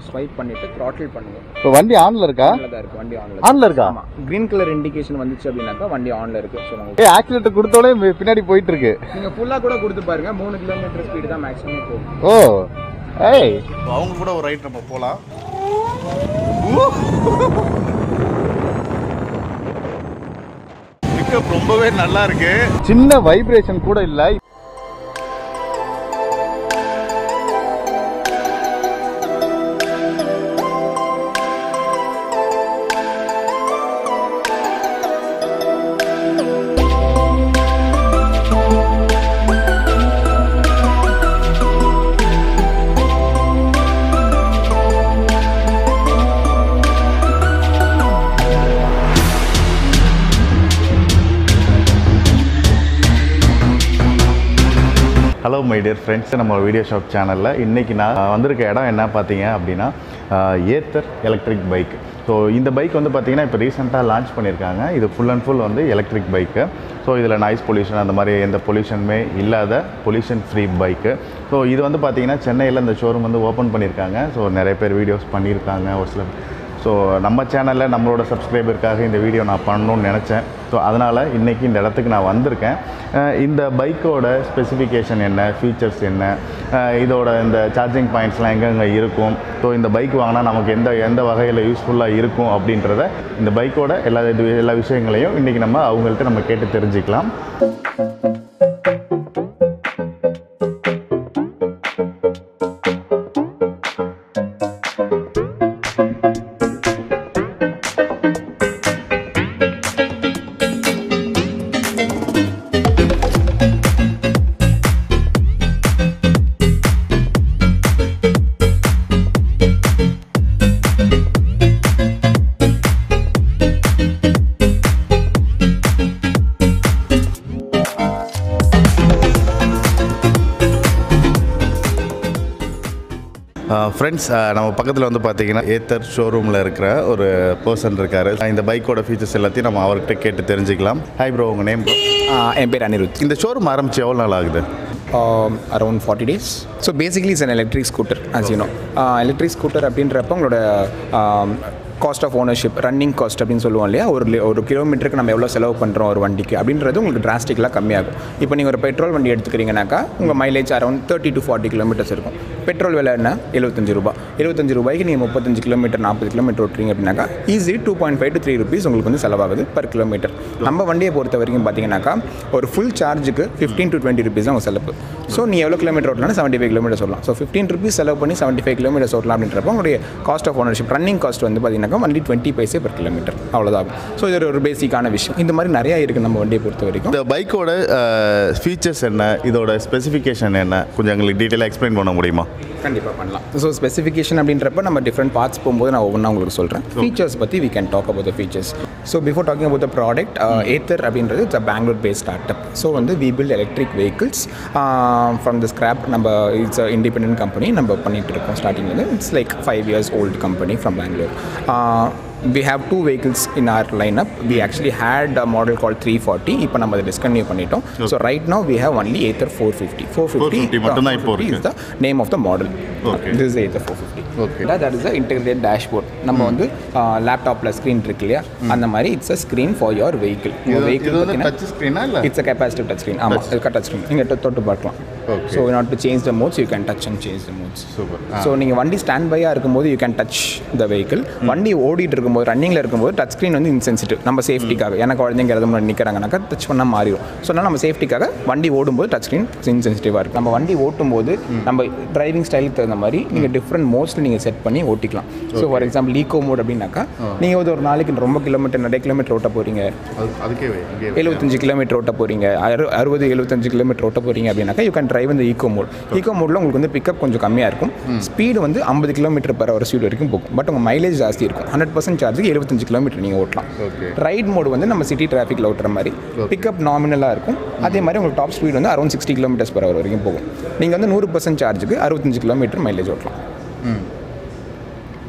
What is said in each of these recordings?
Swipe பண்ணிட்டு throttle பண்ணுவோம் இப்போ வண்டி ஆன்ல இருக்கா ஆன்ல தான் இருக்கு வண்டி ஆன்ல ஆன்ல இருக்கா ஆமா கிரீன் கலர் இண்டிகேஷன் வந்துச்சு அப்படின்னாக்கா வண்டி ஆன்ல இருக்கு ஸோ உங்களுக்கு ஏ ஆக்சிலேட்டர் கொடுத்தோடே மி- பின்னாடி போயிட்டு இருக்கு நீங்க ஃபுல்லா கூட கொடுத்து பாருங்க மூணு கிலோமீட்டர் ஸ்பீடு தான் மேக்ஸிமம் போகும் ஓ ஏய் அவங்க கூட ஒரு ரைட் நம்ம போலாம் பிக்கப் ரொம்பவே நல்லா இருக்கு சின்ன வைப்ரேஷன் கூட இல்ல ஹலோ மை டியர் ஃப்ரெண்ட்ஸ் நம்ம வீடியோ ஷாப் சேனலில் இன்றைக்கி நான் வந்திருக்க இடம் என்ன பார்த்தீங்க அப்படின்னா ஏத்தர் எலக்ட்ரிக் பைக் ஸோ இந்த பைக் வந்து பார்த்தீங்கன்னா இப்போ ரீசெண்டாக லான்ச் பண்ணியிருக்காங்க இது ஃபுல் அண்ட் ஃபுல் வந்து எலக்ட்ரிக் பைக்கு ஸோ இதில் நாய்ஸ் பொல்யூஷன் அந்த மாதிரி எந்த பொல்யூஷனுமே இல்லாத பொல்யூஷன் ஃப்ரீ பைக்கு ஸோ இது வந்து பார்த்தீங்கன்னா சென்னையில் இந்த ஷோரூம் வந்து ஓப்பன் பண்ணியிருக்காங்க ஸோ நிறைய பேர் வீடியோஸ் பண்ணியிருக்காங்க ஒரு சில ஸோ நம்ம சேனலில் நம்மளோட சப்ஸ்கிரைபருக்காக இந்த வீடியோ நான் பண்ணணும்னு நினச்சேன் ஸோ அதனால் இன்றைக்கி இந்த இடத்துக்கு நான் வந்திருக்கேன் அஹ் இந்த பைக்கோட ஸ்பெசிஃபிகேஷன் என்ன ஃபீச்சர்ஸ் என்ன அஹ் இதோட இந்த சார்ஜிங் பாயிண்ட்ஸ்லாம் எங்கெங்கே இருக்கும் ஸோ இந்த பைக் வாங்கினா நமக்கு எந்த எந்த வகையில் யூஸ்ஃபுல்லாக இருக்கும் அப்படின்றத இந்த பைக்கோட எல்லா இது எல்லா விஷயங்களையும் இன்றைக்கி நம்ம அவங்கள்ட்ட நம்ம கேட்டு தெரிஞ்சுக்கலாம் ஃப்ரெண்ட்ஸ் நம்ம பக்கத்தில் வந்து பார்த்தீங்கன்னா ஏத்தர் ஷோரூமில் இருக்கிற ஒரு பர்சன் இருக்கார் இந்த பைக்கோட ஃபீச்சர்ஸ் எல்லாத்தையும் நம்ம அவர்கிட்ட கேட்டு தெரிஞ்சுக்கலாம் ஹாய் ப்ரோ உங்கள் நேம் என் பேர் அனிருத் இந்த ஷோரூம் ஆரம்பிச்சு எவ்வளோ நாள் ஆகுது around forty days so basically is an electric scooter as you know electric scooter அப்படின்றப்ப உங்களோட cost of ownership running cost அப்படின்னு சொல்லுவோம் இல்லையா ஒரு li- ஒரு கிலோமீட்டருக்கு நம்ம எவ்வளோ செலவு பண்ணுறோம் ஒரு வண்டிக்கு அப்படின்றது உங்களுக்கு டிராஸ்டிக்கலாக கம்மியாகும் இப்போ நீங்கள் ஒரு பெட்ரோல் வண்டி எடுத்துக்கிறீங்கனாக்கா உங்கள் mileage around thirty to forty kilometres இருக்கும் பெட்ரோல் விலை என்ன எழுபத்தஞ்சு ரூபாய் எழுபத்தஞ்சு ரூபாய்க்கு நீங்கள் முப்பத்தஞ்சு கிலோமீட்டர் நாற்பது கிலோமீட்டர் ஓட்டுறீங்க அப்படின்னாக்கா easy two point five to three rupees உங்களுக்கு வந்து செலவாகுது பர் கிலோமீட்டர் நம்ம வண்டியை பொறுத்த வரைக்கும் பார்த்தீங்கன்னாக்கா ஒரு ஃபுல் சார்ஜுக்கு ஃபிஃப்டீன் டு டுவெண்ட்டி ருபீஸ் தான் உங்கள் செலவு ஸோ நீ எவ்வளோ கிலோமீட்டர் ஓட்டலாம் செவன்ட்டி ஃபைவ் கிலோமீட்டர் சொல்லலாம் ஸோ ஃபிஃப்டீன் ருபீஸ் செலவு பண்ணி செவன்ட்டி ஃபைவ் கிலோமீட்டர் ஓட்டலாம் அப்படின்றப்போ உங்களுடைய cost of ownership running cost வந்து பார்த்தீங்கன்னாக்கா வண்டி டுவெண்ட்டி பைசே பர் கிலோமீட்டர் அவ்வளோதான் ஸோ இது ஒரு பேசிக்கான விஷயம் இந்த மாதிரி நிறையா இருக்குது நம்ம வண்டியை பொறுத்த வரைக்கும் இந்த பைக்கோட ஃபீச்சர்ஸ் என்ன இதோட ஸ்பெசிஃபிகேஷன் என்ன கொஞ்சம் எங்களுக்கு டீட்டெயிலாக எக்ஸ்பிளைன் பண்ண முடியுமா கண்டிப்பாக பண்ணலாம் ஸோ ஸ்பெசிஃபிகேஷன் அப்படின்றப்ப நம்ம டிஃப்ரெண்ட் பார்ட்ஸ் போகும்போது நான் ஒவ்வொன்றா உங்களுக்கு சொல்கிறேன் ஃபீச்சர்ஸ் பற்றி we can talk about the features so before talking about the product Ather அப்படின்றது it's a Bangalore based start up so வந்து we build electric vehicles from the scrap நம்ம இட்ஸ் இண்டிபெண்டன்ட் கம்பெனி நம்ம பண்ணிட்டு இருக்கோம் ஸ்டார்டிங்லேருந்து it's like five years old company from Bangalore we have two vehicles in our lineup we actually had a model called 340 இப்போ நம்ம அதை discontinue பண்ணிட்டோம் so right now we have only Ather 450 450 மட்டும்தான் இப்போ 450 is இருக்கு. the name of the model Okay. this is Ather 450 Okay. that, that is the integrated dashboard நம்ம வந்து லேப்டாப்பில் ஸ்க்ரீன் இருக்கு இல்லையா அந்த மாதிரி it's a screen for your vehicle இது உங்கள் இது வந்து வெஹிக்கிள் டச் ஸ்க்ரீனா இல்லை it's a capacitive touch screen ஆமாம் இது டச் ஸ்க்ரீன் நீங்கள் தொட்டு பார்க்கலாம் Okay. So not to change the modes you can touch and change the modes super so நீங்கள் வண்டி ஸ்டாண்ட் பையாக இருக்கும்போது you can touch the vehicle வண்டி ஓடிட்டு இருக்கும்போது ரன்னிங்கில் இருக்கும்போது டச் ஸ்க்ரீன் வந்து இன்சென்சிட்டிவ் நம்ம சேஃப்டிக்காக எனக்கு குழந்தைங்க இறந்து முன்னாடி நிற்கிறாங்கனாக்கா டச் பண்ணால் மாறிடும் ஸோ அதனால் நம்ம சேஃப்டிக்காக வண்டி ஓடும்போது டச் ஸ்க்ரீன் இன்சென்சிட்டிவாக இருக்கும் நம்ம வண்டி ஓட்டும்போது நம்ம டிரைவிங் ஸ்டைலுக்கு தகுந்த மாதிரி நீங்கள் டிஃப்ரெண்ட் மோட்ஸில் நீங்கள் செட் பண்ணி ஓட்டிக்கலாம் so for example eco mode அப்படின்னாக்கா நீங்கள் வந்து ஒரு நாளைக்கு ரொம்ப கிலோமீட்டர் நிறைய கிலோமீட்டர் ஓட்ட போகிறீங்க அது அதுக்கே வை இங்கே வை. எழுபத்தஞ்சு கிலோமீட்டர் ஓட்ட போகிறீங்க அறு அறுபது எழுபத்தஞ்சு கிலோமீட்டர் ஓட்ட போகிறீங்க அப்படின்னாக்கா யூ கேன் டிரைவ் இந்த ஈகோ மோட் ஈகோ மோடில் உங்களுக்கு வந்து பிக்கப் கொஞ்சம் கம்மியாக இருக்கும் ஸ்பீடு வந்து ஐம்பது கிலோமீட்டர் பர் ஹவர் ஸ்பீடு வரைக்கும் போகும் பட் உங்கள் மைலேஜ் ஜாஸ்தி இருக்கும் ஹண்ட்ரட் பர்சன்ட் சார்ஜுக்கு எழுபத்தஞ்சு கிலோமீட்டர் நீங்கள் ஓட்டலாம் Okay. ரைட் மோடு வந்து நம்ம சிட்டி டிராஃபிக்கில் ஓட்டுற மாதிரி பிக்கப் நாமினலாக இருக்கும் அதே மாதிரி உங்களுக்கு டாப் ஸ்பீடு வந்து around sixty kilometres per hour வரைக்கும் போகும் நீங்கள் வந்து நூறு பர்சன்ட் சார்ஜுக்கு அறுபத்தஞ்சு கிலோமீட்டர் மைலேஜ் ஓட்டலாம்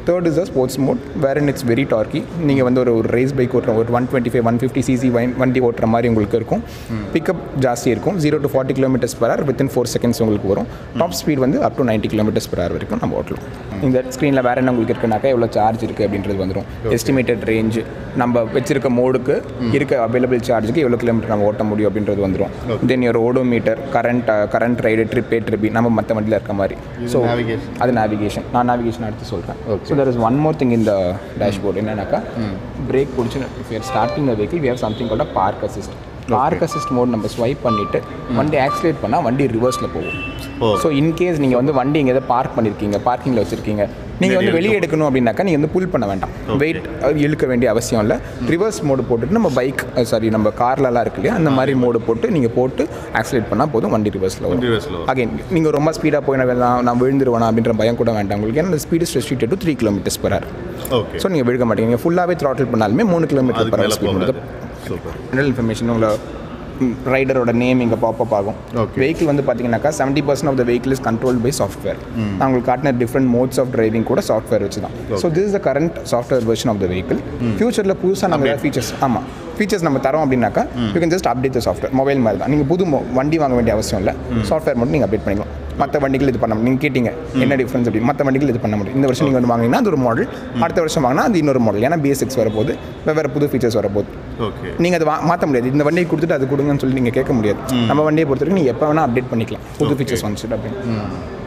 third is a sports mode where it's very torquey நீங்கள் வந்து ஒரு ஒரு ரேஸ் பைக் ஓட்டுற ஒரு one twenty five one fifty CC வண்டி ஓட்டுற மாதிரி உங்களுக்கு இருக்கும் பிக்கப் ஜாஸ்தி இருக்கும் zero to forty kilometres per hour within four seconds உங்களுக்கு வரும் டாப் ஸ்பீட் வந்து up to ninety kilometres per hour வரைக்கும் நம்ம ஓட்டலாம் இந்த ஸ்க்ரீனில் வேறு என்ன உங்களுக்கு இருக்குனாக்கா எவ்வளோ சார்ஜ் இருக்குது அப்படின்றது வந்துடும் எஸ்டிமேட்டட் ரேஞ்ச் நம்ம வச்சிருக்க மோடுக்கு இருக்க அவைலபிள் சார்ஜுக்கு எவ்வளோ கிலோமீட்டர் நம்ம ஓட்ட முடியும் அப்படின்றது வந்துடும் தென் ஒரு odometer current current ride trip A trip B நம்ம மற்ற வண்டியில் இருக்க மாதிரி ஸோ navigation. அது நேவிகேஷன் நான் நேவிகேஷன் அடுத்து சொல்கிறேன் so there is one more thing இந்த டேஷ்போர்ட் என்னன்னாக்கா பிரேக் பிடிச்சி starting vehicle we have something called park assist park assist mode நம்ம ஸ்வைப் பண்ணிவிட்டு வண்டி ஆக்சிலேட் பண்ணால் வண்டி ரிவர்ஸில் போகும் ஓ. ஸோ இன்கேஸ் நீங்கள் வந்து வண்டி எங்கேயாவது பார்க் பண்ணியிருக்கீங்க பார்க்கிங்கில் வச்சுருக்கீங்க நீங்கள் வந்து வெளியே எடுக்கணும் அப்படின்னாக்கா நீங்கள் வந்து புல் பண்ண வேண்டாம் வெயிட் இழுக்க வேண்டிய அவசியம் இல்லை ரிவர்ஸ் மோடு போட்டுட்டு நம்ம பைக் சாரி நம்ம கார்லலாம் இருக்கு இல்லையா அந்த மாதிரி மோடு போட்டு நீங்கள் போட்டு ஆக்சிலேட் பண்ணால் போதும் வண்டி ரிவர்ஸில் வரும் reverse ல வரும். அகைன் நீங்கள் ரொம்ப ஸ்பீடாக போய் நான் வெள்ளம், நான் விழுந்துருவேனா அப்படின்ற பயம் கூட வேண்டாம் உங்களுக்கு ஏன்னா speed restricted to three kilometres per hour okay so நீங்கள் விழுக மாட்டீங்க நீங்கள் ஃபுல்லாகவே த்ராட்டில் பண்ணாலுமே மூணு கிலோமீட்டர் அதுக்கு per hour மேலே ஸ்பீட் போகாது மட்டும் சூப்பர் ஜெனரல் இன்ஃபர்மேஷன் உங்களை ரைடரோட நேம் இங்கே பாப்பப் ஆகும் Okay. வெஹிக்கிள் வந்து பார்த்தீங்கன்னாக்கா seventy percent of the vehicle is control by software நான் உங்களுக்கு காட்டின டிஃப்ரெண்ட் மோட்ஸ் ஆஃப் டிரைவிங் கூட சாஃப்ட்வேர் வச்சு தான் so this is the current software version of the vehicle ஃபியூச்சரில் புதுசாக நம்ம ஏதாவது ஃபீச்சர்ஸ் ஆமாம் ஃபீச்சர்ஸ் நம்ம தரோம் அப்படின்னாக்கா you can just update the software mobile மாதிரி தான் நீங்கள் புது mo- வண்டி வாங்க வேண்டிய அவசியம் இல்லை சாஃப்ட்வேர் மட்டும் நீங்கள் அப்டேட் பண்ணிக்கலாம் மற்ற வண்டிகள் இது பண்ண முடியும் நீங்கள் கேட்டிங்க என்ன டிஃப்ரென்ஸ் அப்படி மற்ற வண்டிகள் இது பண்ண முடியும் இந்த வருஷம் நீங்கள் வந்து வாங்கினீங்கன்னா அது ஒரு மாடல் அடுத்த வருஷம் வாங்கினா அது இன்னொரு மாடல் ஏன்னா பேசிக்ஸ் வரப்போகுது வெவ்வேறு புது ஃபீச்சர்ஸ் வரப்போகுது ஓகே நீங்கள் அதை மாற்ற முடியாது இந்த வண்டியை கொடுத்துட்டு அது கொடுங்கன்னு சொல்லி நீங்கள் கேட்க முடியாது நம்ம வண்டியை பொறுத்த வரைக்கும் நீங்கள் எப்போ வேணால் அப்டேட் பண்ணிக்கலாம் புது ஃபீச்சர்ஸ் வந்துச்சு அப்படின்னு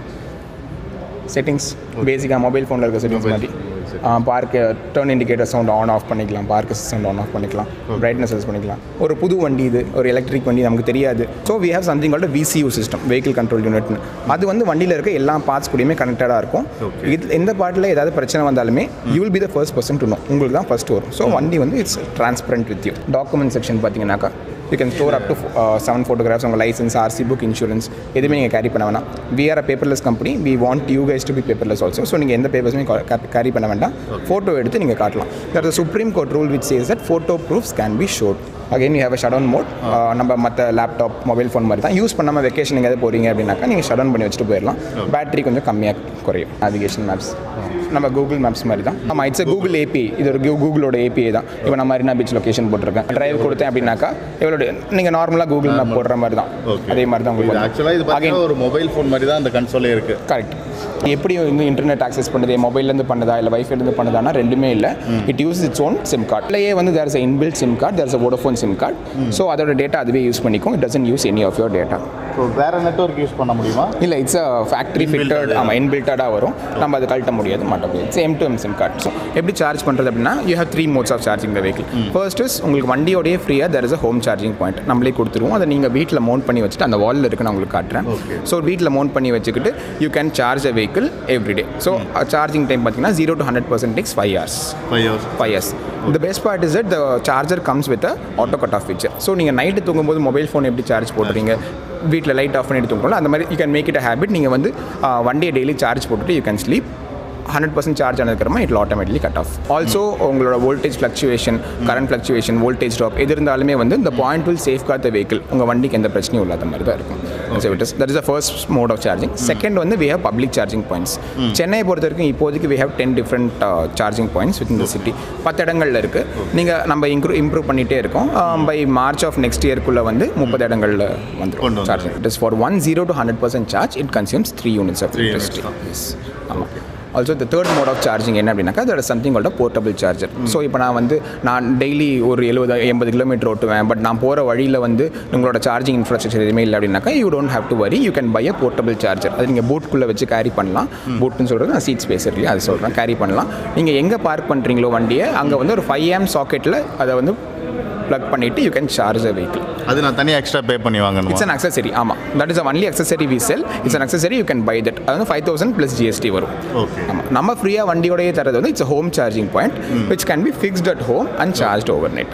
செட்டிங்ஸ் பேசிக்காக மொபைல் ஃபோனில் இருக்க செட்டிங்ஸ் மாதிரி park turn indicator sound on off பண்ணிக்கலாம் பார்க் சவுண்ட் ஆன் ஆஃப் பண்ணிக்கலாம் பிரைட்னஸ் செஸ் பண்ணிக்கலாம் ஒரு புது வண்டி இது ஒரு எலக்ட்ரிக் வண்டி நமக்கு தெரியாது so we have something called VCU system vehicle control யூனிட்னு அது வந்து வண்டியில் இருக்க எல்லா பார்ட்ஸ் கூடயுமே கனெக்டடாக இருக்கும் இது எந்த பார்ட்டில் ஏதாவது பிரச்சனை வந்தாலுமே you will be the first person to know உங்களுக்கு தான் ஃபர்ஸ்ட் வரும் ஸோ வண்டி வந்து it's transparent with you document section பார்த்தீங்கன்னாக்கா you can store up to seven photographs உங்கள் லைசன்ஸ் ஆர்சி புக் இன்சூரன்ஸ் எதுவுமே நீங்கள் கேரி பண்ண வேணாம் we are a paperless company we want you guys to be paperless also so நீங்கள் எந்த பேப்பர்ஸுமே carry பண்ண வேண்டாம் ஃபோட்டோ எடுத்து நீங்கள் காட்டலாம் that the Supreme Court rule which says that photo proofs can be showed again you have a shut mode நம்ம மற்ற laptop mobile phone மாதிரி தான் யூஸ் பண்ணாமல் வெக்கேஷன் எங்கேயாவது போகிறீங்க அப்படின்னாக்கா நீங்கள் ஷட் பண்ணி வச்சுட்டு போயிடலாம் பேட்டரி கொஞ்சம் கம்மியாக குறையும் நேவிகேஷன் மேப்ஸ் நம்ம கூகுள் மேப்ஸ் மாதிரி தான் ஆமாம் இட்ஸ் கூகுள் ஏபி இது ஒரு கூகுளோட ஏபிஐ தான் இப்போ நான் மரினா பீச் லொகேஷன் போட்டிருக்கேன் டிரைவ் கொடுத்தேன் அப்படின்னாக்கா எவ்வளோ நீங்கள் நார்மலாக கூகுள் மேப் போடுற மாதிரி தான் Okay. அதே மாதிரி தான் இது உங்களுக்கு ஆக்சுவலாக இது Again, பார்த்தீங்கன்னா ஒரு மொபைல் ஃபோன் மாதிரி தான் அந்த கன்சோலே இருக்கு கரெக்ட் எப்படி வந்து இன்டர்நெட் ஆக்சஸ் பண்ணுது மொபைல்லேருந்து பண்ணுதா இல்லை வைஃபைலேருந்து பண்ணுதானா ரெண்டுமே இல்லை it use its own SIM card இல்லையே வந்து there is inbuilt SIM card there is a Vodafone SIM card so அதோட டேட்டா அதுவே யூஸ் பண்ணிக்கும் it doesn't use any of your data so வேற நெட்வொர்க் யூஸ் பண்ண முடியுமா இல்லை இட்ஸ் அ ஃபேக்ட்ரி ஃபிட்டட் ஆமாம் இன்பில்ட்டடாக வரும் நம்ம அது கழட்ட முடியாது மாட்ட முடியாது same to M SIM card so எப்படி சார்ஜ் பண்ணுறது அப்படின்னா you have three modes of charging the vehicle first is உங்களுக்கு வண்டியோடய ஃப்ரீயாக there is a home charging point நம்மளே கொடுத்துருவோம் அதை நீங்கள் வீட்டில் மவுண்ட் பண்ணி வச்சுட்டு அந்த வாலில் இருக்கு நான் உங்களுக்கு காட்டுறேன் ஸோ வீட்டில் மவுண்ட் பண்ணி வச்சுக்கிட்டு you can charge a vehicle everyday so charging time பார்த்தீங்கன்னா zero to hundred percent takes five hours five hours five years the best part is that the charger comes with auto cut off feature so நீங்கள் night தூங்கும்போது mobile phone எப்படி charge போட்டுறீங்க வீட்டில் light off பண்ணிட்டு தூங்கலாம் அந்த மாதிரி you can make it a habit நீங்கள் வந்து ஆஹ், வண்டியை டெய்லி சார்ஜ் போட்டுட்டு you can sleep hundred percent charge ஆனதுக்கப்புறமா it automatically cut off also உங்களோட voltage fluctuation current fluctuation voltage drop எது இருந்தாலுமே வந்து இந்த point will safeguard the vehicle உங்கள் வண்டிக்கு எந்த பிரச்சனையும் இல்லாத மாதிரி தான் இருக்கும் so it is that is the first mode of charging second வந்து we have public charging points Chennai பொறுத்த வரைக்கும் இப்போதைக்கு we have ten different charging points with இந்த சிட்டி பத்து இடங்கள்ல இருக்குது நீங்கள் நம்ம இம்ப்ரூவ் இம்ப்ரூவ் பண்ணிகிட்டே இருக்கோம் பை மார்ச் ஆஃப் நெக்ஸ்ட் இயர்க்குள்ளே வந்து முப்பது இடங்களில் கொண்டு வந்துடும் வந்துரும். Charging it is for one zero to hundred percent charge it consumes three units of Three units electricity yes ஆமாம் also the third mode of charging என்ன அப்படின்னாக்கா அதோட something called portable charger so இப்போ நான் வந்து நான் டெய்லி ஒரு எழுபது எண்பது கிலோமீட்டர் ஓட்டுவேன் பட் நான் போகிற வழியில் வந்து உங்களோட சார்ஜிங் இன்ஃப்ராஸ்ட்ரக்சர் எதுவுமே இல்லை அப்படின்னாக்கா you don't have to worry you can buy a portable charger அது நீங்கள் பூட்குள்ளே வச்சு கேரி பண்ணலாம் பூட்னு சொல்கிறது நான் சீட் ஸ்பேஸ் இல்லையா அது சொல்கிறேன் கேரி பண்ணலாம் நீங்கள் எங்கே பார்க் பண்ணுறீங்களோ வண்டியை அங்கே வந்து ஒரு ஃபைவ் ஆம் சாக்கெட்டில் அதை வந்து ப்ளக் பண்ணிவிட்டு you can charge a vehicle அது நான் தனியாக எக்ஸ்ட்ரா பே பண்ணி வாங்கணுமா இட்ஸ் அன் அக்சசரி ஆமாம் that is only accessory we sell it's an accessory you can buy that அது வந்து ஃபைவ் தௌசண்ட் ப்ளஸ் ஜிஎஸ்டி வரும் ஓகே ஆமாம் நம்ம ஃப்ரீயாக வண்டியோடய தரது வந்து it's home charging point which can be fixed at home and charge over net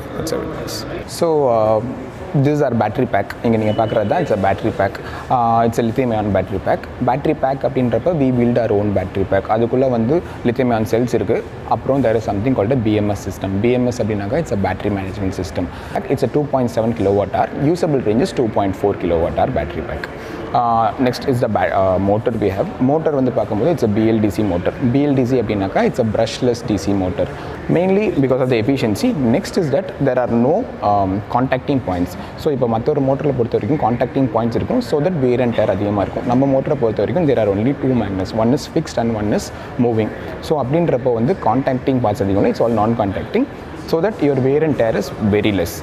so this are battery pack இங்கே நீங்கள் பார்க்குறது தான் it's a battery pack it's lithium ion battery pack battery pack அப்படின்றப்ப we build our own battery pack அதுக்குள்ளே வந்து lithium ion cells இருக்குது அப்புறம் there is something called BMS system BMS அப்படின்னாக்கா it's a battery management system it's a two point seven kilo watt hour usable ranges two point four kilo watt hour battery pack next is the bay motor we have motor வந்து பார்க்கும்போது it's BLDC motor BLDC அப்படின்னாக்கா it's a brushless DC motor mainly because of the efficiency next is that there are no contacting points so இப்போ மற்ற ஒரு மோட்டரில் பொறுத்த வரைக்கும் contacting points இருக்கும் so that wear and tear அதிகமாக இருக்கும் நம்ம மோட்டரை பொறுத்த வரைக்கும் there are only two magnets one is fixed and one is moving so அப்படின்றப்போ வந்து காண்டாக்டிங் பார்ட்ஸ் அதிகம் it's all non contacting so that your wear and tear is very less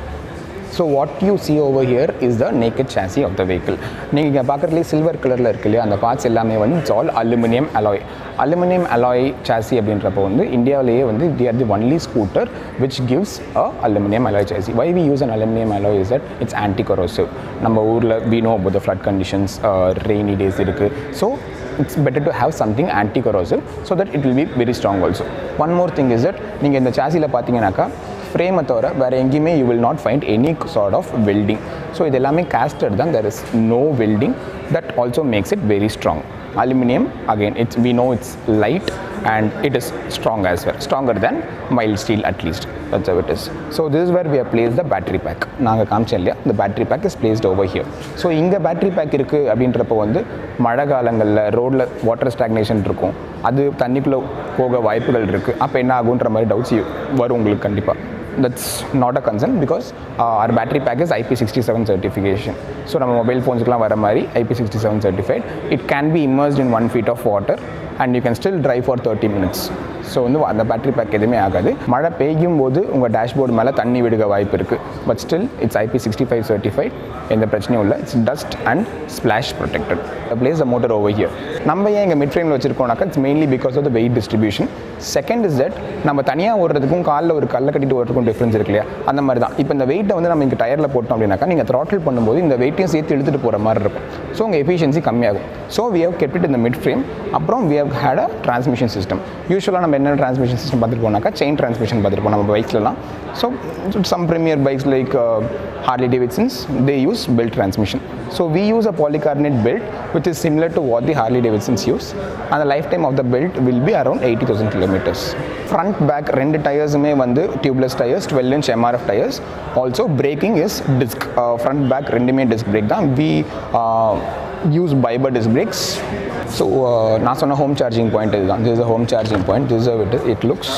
so what you see over here is the naked chassis of the vehicle நீங்கள் இங்கே பார்க்குறதுலே silver கலரில் இருக்கு இல்லையா அந்த parts எல்லாமே வந்து it's all aluminium alloy aluminium alloy chassis அப்படின்றப்போ வந்து இந்தியாவிலேயே வந்து they're the only scooter which gives a aluminum alloy chassis why we use an aluminum alloy is that it's anti corrosive நம்ம ஊரில் we know about the flood conditions uh, rainy days இருக்குது so it's better to have something anti corrosive so that it will be very strong also one more thing is that நீங்கள் இந்த சாசியில் பார்த்தீங்கன்னாக்கா ஃப்ரேமை தவிர வேறு எங்கேயுமே you will not find any sort of welding so இது எல்லாமே casted தான் there is no welding that also makes it very strong aluminium again it's we know it's light and it is strong as well stronger than mild steel at least that's it is so this where we are place the battery pack நாங்கள் காமிச்சேன் இல்லையா இந்த battery pack is placed over here so இங்கே battery pack இருக்குது அப்படின்றப்போ வந்து மழை காலங்களில் ரோட்டில் வாட்டர் ஸ்டாக்னேஷன் இருக்கும் அது தண்ணிக்குள்ளே போக வாய்ப்புகள் இருக்குது அப்போ என்ன ஆகுன்ற மாதிரி டவுட்ஸ் வரும் உங்களுக்கு கண்டிப்பாக that's not a concern because uh, our battery pack is IP67 certification. So நம்ம மொபைல் ஃபோன்ஸுக்குலாம் வர மாதிரி IP67 certified. It can be immersed in one feet of water and you can still drive for 30 minutes. So வந்து அந்த battery pack எதுவுமே ஆகாது மழை பெய்யும் போது உங்கள் டேஷ்போர்டு மேலே தண்ணி விடுக வாய்ப்பு இருக்குது but still it's IP sixty five certified எந்த பிரச்சனையும் இல்லை it's dust and splash protected place the motor over here நம்ம ஏன் இங்கே மிட் ஃப்ரேமில் வச்சிருக்கோம்னாக்கா it's mainly because of the weight distribution second is that நம்ம தனியாக ஓடுறதுக்கும் காலில் ஒரு கல்லை கட்டிட்டு ஓடுறதுக்கும் டிஃப்ரென்ஸ் இருக்கு இல்லையா அந்த மாதிரி தான் இப்போ இந்த வெயிட்டை வந்து நம்ம இங்கே டயரில் போட்டோம் அப்படின்னாக்கா நீங்கள் த்ராட்டில் பண்ணும்போது இந்த வெயிட்டையும் சேர்த்து எடுத்துகிட்டு போகிற மாதிரி இருக்கும் ஸோ உங்கள் எஃபிஷியன்சி கம்மியாகும் ஸோ வி ஹவ் கெப்ட் இந்த மிட் ஃப்ரேம் அப்புறம் we have had a transmission system யூஸ்வலாக நம்ம என்ன டிரான்ஸ்மிஷன் சிஸ்டம் பார்த்துட்டு போனாக்கா செயின் டிரான்ஸ்மிஷன் பார்த்துட்டு நம்ம பைக்ஸ்லாம் so some premier bikes like Harley Davidsons they use belt transmission so we use a polycarbonate belt which is similar to what the Harley Davidsons use அந்த life time of the belt will be around eighty thousand kilometres front back ரெண்டு டயர்ஸுமே வந்து tubeless tyres twelve inch MRF tyres also braking is disc front back ரெண்டுமே disc brake தான் we use fibre disc brakes so நான் சொன்ன home charging point இதுதான் this is home charging point this it it looks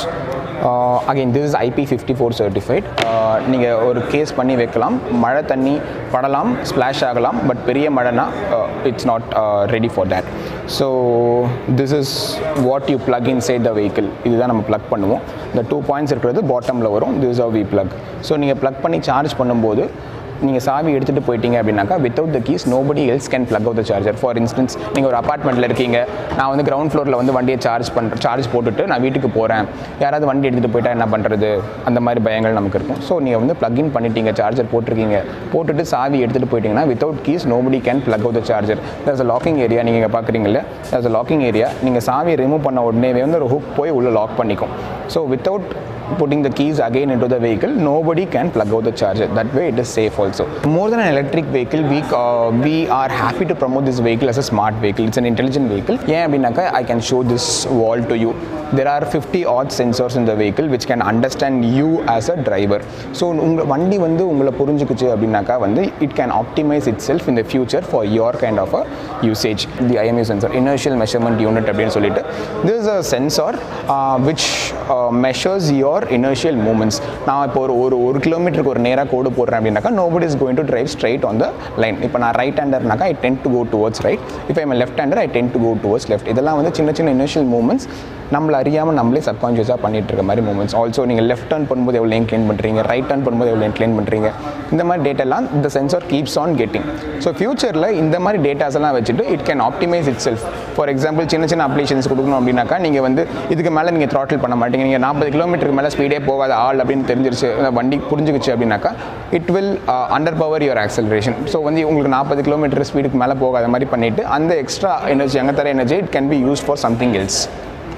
again this is IP fifty four certified நீங்கள் ஒரு case பண்ணி வைக்கலாம் மழை தண்ணி படலாம் ஸ்ப்ளாஷ் ஆகலாம் பட் பெரிய மழைனா it's not ready for that so this is what you plug inside the vehicle இதுதான் நம்ம ப்ளக் பண்ணுவோம் இந்த டூ பாயிண்ட்ஸ் இருக்கிறது பாட்டமில் வரும் this are we plug so நீங்கள் ப்ளக் பண்ணி சார்ஜ் பண்ணும்போது நீங்கள் சாவி எடுத்துகிட்டு போயிட்டீங்க அப்படின்னாக்கா without the keys nobody else can plug out the charger for instance நீங்கள் ஒரு அப்பார்ட்மெண்ட்டில் இருக்கீங்க நான் வந்து கிரவுண்ட் ஃப்ளோரில் வந்து வண்டியை சார்ஜ் பண்ணுற சார்ஜ் போட்டுட்டு நான் வீட்டுக்கு போகிறேன் யாராவது வண்டி எடுத்துகிட்டு போயிட்டா என்ன பண்ணுறது அந்த மாதிரி பயங்கள் நமக்கு இருக்கும் ஸோ நீங்கள் வந்து plug in பண்ணிட்டீங்க சார்ஜர் போட்டிருக்கீங்க போட்டுட்டு சாவி எடுத்துகிட்டு போயிட்டீங்கன்னா without keys nobody can plug out the charger there's a locking area நீங்கள் இங்கே பார்க்குறீங்கல்ல there's a லாக்கிங் ஏரியா நீங்கள் சாவியை ரிமூவ் பண்ண உடனே வந்து ஒரு ஹுக் போய் உள்ளே லாக் பண்ணிக்கும் so without putting the keys again into the vehicle, nobody can plug out the charger. That way it is safe also. More than an electric vehicle, we, uh, we are happy to promote this vehicle as a smart vehicle. It's an intelligent vehicle. ஏன் அப்படின்னாக்கா I can show this wall to you. There are 50 odd sensors in the vehicle which can understand you as a driver. So உங்கள் வண்டி வந்து உங்களை புரிஞ்சுக்குச்சு அப்படின்னாக்கா வந்து it can optimise itself in the future for your kind of a usage the IMU sensor inertial measurement unit அப்படின்னு சொல்லிட்டு this is a sensor which measures your inertial moments நான் இப்போ ஒரு ஒரு ஒரு கிலோமீட்டருக்கு ஒரு நேராக கோடு போடுறேன் அப்படின்னாக்கா nobody is going to drive straight on the line இப்போ நான் ரைட் ஹேண்டர்னாக்கா I tend to go towards right இப்போ I'm left hander I tend to go towards left இதெல்லாம் வந்து சின்ன சின்ன இனிஷியல் மூமெண்ட்ஸ் நம்மள அறியாமல் நம்மளே சப்கான்ஷியஸாக பண்ணிட்டு இருக்க மாதிரி மூமெண்ட்ஸ் ஆல்சோ நீங்கள் லெஃப்ட் டர்ன் பண்ணும்போது எவ்வளோ க்ளீன் பண்ணுறீங்க ரைட் டர்ன் பண்ணும்போது எவ்வளோ க்ளீன் பண்ணுறீங்க இந்த மாதிரி டேட்டெல்லாம் இந்த sensor keeps on getting so ஃபியூச்சரில் இந்த மாதிரி டேட்டாஸ் எல்லாம் வச்சுட்டு it can optimise itself for example சின்ன சின்ன அப்ளிகேஷன்ஸ் கொடுக்கணும் அப்படின்னாக்கா நீங்கள் வந்து இதுக்கு மேலே நீங்கள் த்ராட்டில் பண்ண மாட்டீங்க நீங்கள் நாற்பது கிலோமீட்டருக்கு மேலே ஸ்பீடே போகாத ஆள் அப்படின்னு தெரிஞ்சிருச்சு அந்த வண்டி புரிஞ்சுக்கிச்சு அப்படின்னாக்கா it will under power your acceleration so வந்து உங்களுக்கு நாற்பது கிலோமீட்டர் ஸ்பீடுக்கு மேலே போகாத மாதிரி பண்ணிவிட்டு அந்த எக்ஸ்ட்ரா எனர்ஜி அங்கே தர energy it can be use for something else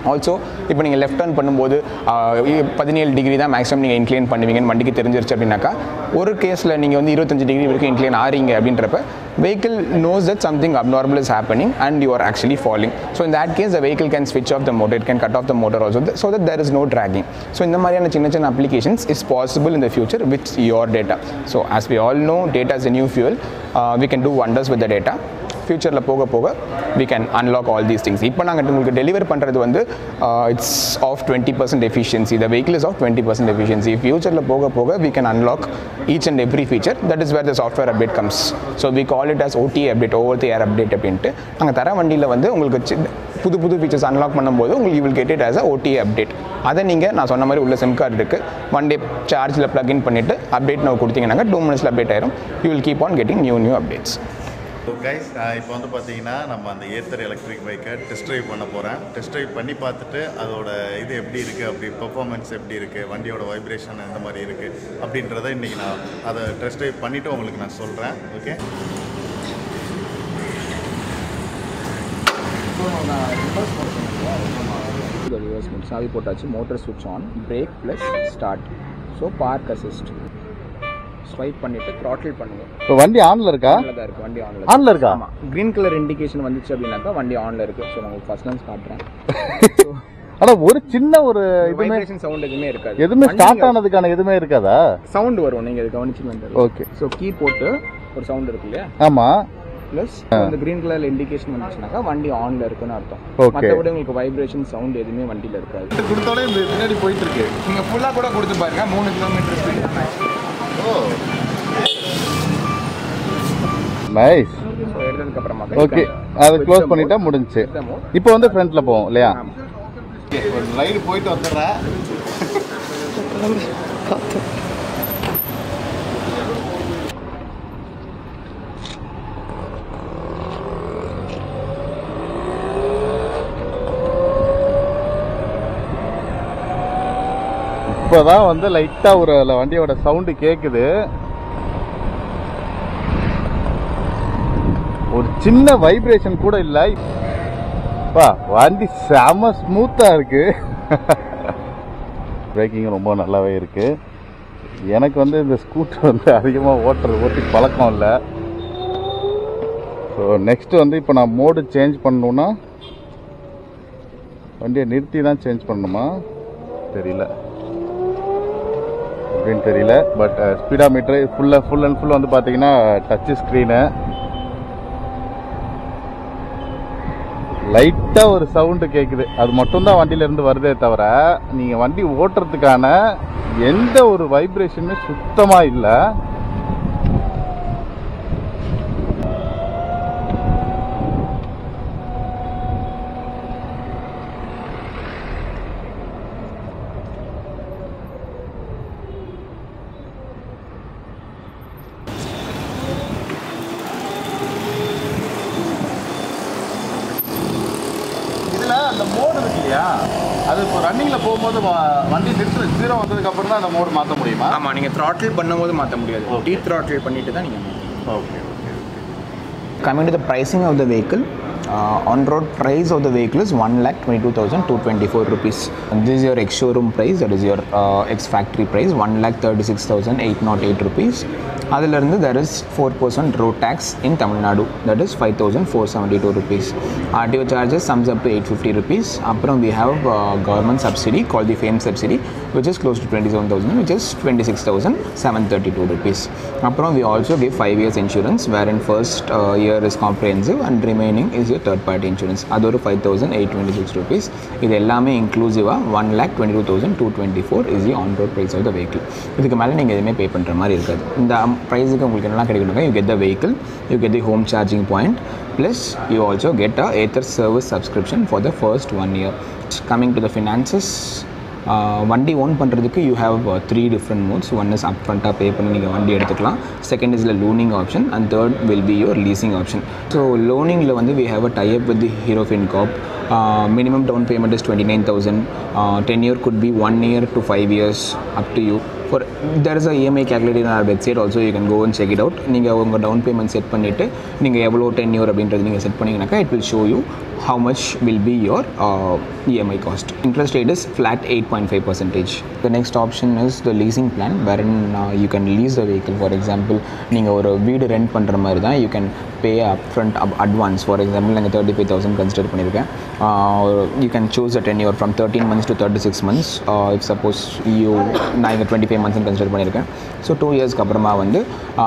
also இப்போ நீங்கள் லெஃப்ட் டர்ன் பண்ணும்போது பதினேழு டிகிரி தான் மேக்ஸிமம் நீங்கள் இன்க்ளைன் பண்ணுவீங்கன்னு வண்டிக்கு தெரிஞ்சிருச்சு அப்படின்னாக்கா ஒரு கேஸில் நீங்கள் வந்து இருபத்தஞ்சு டிகிரி வரைக்கும் இன்க்ளைன் ஆறீங்க அப்படின்றப்ப vehicle knows that something abnormal is happening and you are actually falling. So in that case, the vehicle can switch off the motor, it can cut off the motor also, th- so that there is no dragging. So இந்த மாதிரியான சின்ன சின்ன applications is possible in the future with your data. So as we all know, data is a new fuel. Uh, we can do wonders with the data. ஃப்யூச்சரில் போக போக we can unlock all these things இப்போ நாங்கள் உங்களுக்கு deliver பண்ணுறது வந்து it's of twenty percent efficiency the vehicle is of twenty percent efficiency ஃபியூச்சரில் போக போக we can unlock each and every feature that is where the software update comes so we call it as OT update over the air update அப்படின்ட்டு நாங்கள் தர வண்டியில் வந்து உங்களுக்கு C- புது புது ஃபீச்சர்ஸ் அன்லாக் பண்ணும்போது உங்களுக்கு will get it as a OT update அதை நீங்கள் நான் சொன்ன மாதிரி உள்ள சிம் கார்டு இருக்குது ஒன் டே சார்ஜில் ப்ளக்இன் பண்ணிவிட்டு அப்டேட் நம்ம கொடுத்தீங்கன்னாக்கா டூ மினிட்ஸில் அப்டேட் ஆயிரும் you will keep on getting new new updates so guys இப்போ வந்து பார்த்தீங்கன்னா நம்ம அந்த ஏத்தர் எலக்ட்ரிக் பைக்கை டெஸ்ட் ட்ரைவ் பண்ண போகிறேன் டெஸ்ட் ட்ரைவ் பண்ணி பார்த்துட்டு அதோட இது எப்படி இருக்குது அப்படி பெர்ஃபார்மன்ஸ் எப்படி இருக்குது வண்டியோட வைப்ரேஷன் எந்த மாதிரி இருக்குது அப்படின்றத இன்றைக்கி நான் அதை டெஸ்ட் ட்ரைவ் பண்ணிவிட்டு உங்களுக்கு நான் சொல்கிறேன் ஓகே the reverse mode சாவி போட்டாச்சு மோட்டர் ஸ்விட்ச் on brake plus start so park assist swipe பண்ணிவிட்டு த்ராட்டில் பண்ணுங்க இப்போ வண்டி ஆனில் இருக்கா ஆனில் தான் இருக்குது வண்டி ஆனில் ஆனில் இருக்கா ஆமாம் க்ரீன் கலர் இண்டிகேஷன் வந்துச்சு அப்படின்னாக்கா வண்டி ஆனில் இருக்குது ஸோ நான் உங்களுக்கு ஃபர்ஸ்ட் லைன்ஸ் காட்டுறேன் ஆனால் ஒரு சின்ன ஒரு இதுவுமே வைப்ரேஷன் சவுண்ட் எதுவுமே இருக்காது எதுவுமே ஸ்டார்ட் ஆனதுக்கான எதுவுமே இருக்காதா சவுண்ட் வரும் நீங்கள் இது கவனிச்சுட்டு ஓகே ஸோ கீ போட்டு ஒரு சவுண்ட் இருக்கு இல்லையா ஆமாம் ப்ளஸ் இந்த கிரீன் கலர் இண்டிகேஷன் வந்துச்சுனாக்கா வண்டி ஆன்ல இருக்குன்னு அர்த்தம் Okay. மற்றபடி உங்களுக்கு வைப்ரேஷன் சவுண்ட் எதுவுமே வண்டியில் இருக்காது கொடுத்தாலே இந்த பின்னாடி போயிட்டு இருக்கு நீங்கள் ஃபுல்லாக கூட கொடுத்து பாருங்க மூணு kilometre speed oh nice so எடுத்ததுக்கு அப்புறமா ஓகே அதை க்ளோஸ் பண்ணிட்டா முடிஞ்சுச்சு இப்போ வந்து ஃப்ரண்ட்ல போவோம் இல்லையா ஒரு ரைடு போயிட்டு வந்துடுறேன் இப்போதான் வந்து லைட்டா ஒரு அதுல வண்டியோட சவுண்டு கேக்குது ஒரு சின்ன வைப்ரேஷன் கூட இல்லை பா வண்டி செம ஸ்மூத்தா இருக்கு பிரேக்கிங் ரொம்ப நல்லாவே இருக்கு எனக்கு வந்து இந்த ஸ்கூட்டர் வந்து அதிகமாக ஓட்டுறது ஓட்டி பழக்கம் இல்லை ஸோ நெக்ஸ்ட் வந்து இப்போ நான் மோடு சேஞ்ச் பண்ணணுன்னா வண்டியை நிறுத்தி தான் சேஞ்ச் பண்ணணுமா தெரியல அப்படின்னு தெரியல பட் ஸ்பீடா மீட்ரு ஃபுல்லாக ஃபுல் அண்ட் ஃபுல் வந்து பார்த்தீங்கன்னா டச்சு ஸ்க்ரீனு லைட்டாக ஒரு சவுண்டு கேட்குது அது மட்டும்தான் வண்டியிலேருந்து வருதே தவிர நீங்கள் வண்டி ஓட்டுறதுக்கான எந்த ஒரு வைப்ரேஷனுமே சுத்தமாக இல்லை இதில் அந்த மோடு இருக்கு இல்லையா அது இப்போ ரன்னிங்கில் போகும்போது வ- வண்டி நிறுத்து ஜீரோ வந்ததுக்கு அப்புறம் தான் அந்த மோடு மாற்ற முடியுமா ஆமாம் நீங்கள் த்ராட்டில் பண்ணும்போது மாற்ற முடியாது Okay. டீ த்ராட்டில் பண்ணிட்டு தான் நீங்கள் okay okay Coming to the pricing of the vehicle, uh, on-road price of the vehicle is 1,22,224 rupees. And this is your ex-showroom price, that is your uh, ex-factory price, 1,36,808 rupees. அதிலிருந்து there is 4% road tax in Tamil Nadu, that is 5,472 rupees. RTO charges sums up to 850 rupees. அப்புறம் we have uh, government subsidy called the FAME subsidy, which is close to 27,000, which is 26,732 rupees. அப்புறம் we also give 5 years insurance, wherein first uh, year is comprehensive and remaining is your third party insurance. அது ஒரு 5,826 rupees. இது எல்லாமே இன்க்ளூசிவாக one lakh twenty two thousand two twenty four is the on road price of the vehicle இதுக்கு மேலே நீங்கள் எதுவுமே பே பண்ணுற மாதிரி இருக்காது இந்த ப்ரைஸுக்கு உங்களுக்கு என்னெல்லாம் கிடைக்கணுங்க you get the vehicle you get the home charging point plus you also get a Ather service subscription for the first one year coming to the finances வண்டி ஓன் பண்ணுறதுக்கு you have three different modes one is up ஃப்ரண்ட்டாக pay பண்ணி நீங்கள் வண்டி எடுத்துக்கலாம் second is loaning option and third will be your leasing option so லோனிங்கில் வந்து we have a type with the hero FinCorp minimum down payment is twenty nine thousand ten year could be one year to five years up to you for there is a EMI calculator our website also you can go and check it out நீங்கள் உங்கள் down payment set பண்ணிவிட்டு நீங்கள் எவ்வளோ ten year அப்படின்றது நீங்கள் set பண்ணிங்கனாக்கா it will show you how much will be your uh, EMI cost. Interest rate is flat 8.5 percentage. The next option is the leasing plan wherein uh, you can lease the vehicle. For example, நீங்கள் ஒரு வீடு rent பண்ணுற மாதிரி தான் you can pay up front up advance for example நாங்கள் thirty five thousand consider பண்ணியிருக்கேன் you can choose a ten year from thirteen months to thirty six months if suppose you நான் இங்கே டுவெண்ட்டி ஃபைவ் மந்த்ஸ் கன்சிடர் பண்ணியிருக்கேன் so two இயர்ஸ்க்கு அப்புறமா வந்து